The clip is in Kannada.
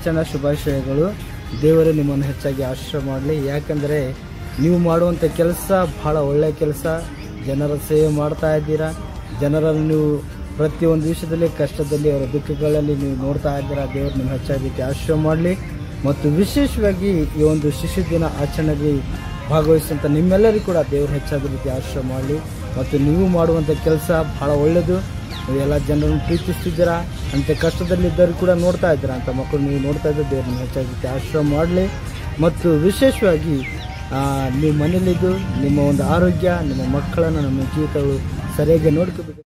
ಹೆಚ್ಚಿನ ಶುಭಾಶಯಗಳು ದೇವರು ನಿಮ್ಮನ್ನು ಹೆಚ್ಚಾಗಿ ಆಶ್ರಯ ಮಾಡಲಿ ಯಾಕಂದರೆ ನೀವು ಮಾಡುವಂಥ ಕೆಲಸ ಬಹಳ ಒಳ್ಳೆಯ ಕೆಲಸ ಜನರ ಸೇವೆ ಮಾಡ್ತಾ ಇದ್ದೀರಾ ಜನರನ್ನು ನೀವು ಪ್ರತಿಯೊಂದು ವಿಷಯದಲ್ಲಿ ಕಷ್ಟದಲ್ಲಿ ಅವರ ದುಃಖಗಳಲ್ಲಿ ನೀವು ನೋಡ್ತಾ ಇದ್ದೀರಾ ದೇವರು ನಿಮ್ಮ ಹೆಚ್ಚಾಗಿ ಆಶ್ರಯ ಮಾಡಲಿ ಮತ್ತು ವಿಶೇಷವಾಗಿ ಈ ಒಂದು ಶಿಶು ದಿನ ಆಚರಣೆಗೆ ಭಾಗವಹಿಸಿದಂಥ ನಿಮ್ಮೆಲ್ಲರಿಗೂ ಕೂಡ ದೇವರು ಹೆಚ್ಚಾದ ರೀತಿ ಆಶ್ರಯ ಮಾಡಲಿ ಮತ್ತು ನೀವು ಮಾಡುವಂಥ ಕೆಲಸ ಬಹಳ ಒಳ್ಳೆಯದು ನೀವು ಎಲ್ಲ ಜನರನ್ನು ಪ್ರೀತಿಸ್ತಿದ್ದೀರಾ ಅಂಥ ಕಷ್ಟದಲ್ಲಿದ್ದರೂ ಕೂಡ ನೋಡ್ತಾ ಇದ್ದೀರಾ ಅಂತ ಮಕ್ಕಳು ನೀವು ನೋಡ್ತಾ ಇದ್ದರೆ ದೇವರು ನಿಮ್ಮ ಹೆಚ್ಚಾದ ರೀತಿ ಆಶ್ರಯ ಮಾಡಲಿ ಮತ್ತು ವಿಶೇಷವಾಗಿ ಆ, ನೀವು ಮನೇಲಿದ್ದು ನಿಮ್ಮ ಒಂದು ಆರೋಗ್ಯ ನಿಮ್ಮ ಮಕ್ಕಳನ್ನು ನಮ್ಮ ಜೀವಿತಗಳು ಸರಿಯಾಗಿ ನೋಡ್ಕೋಬೇಕು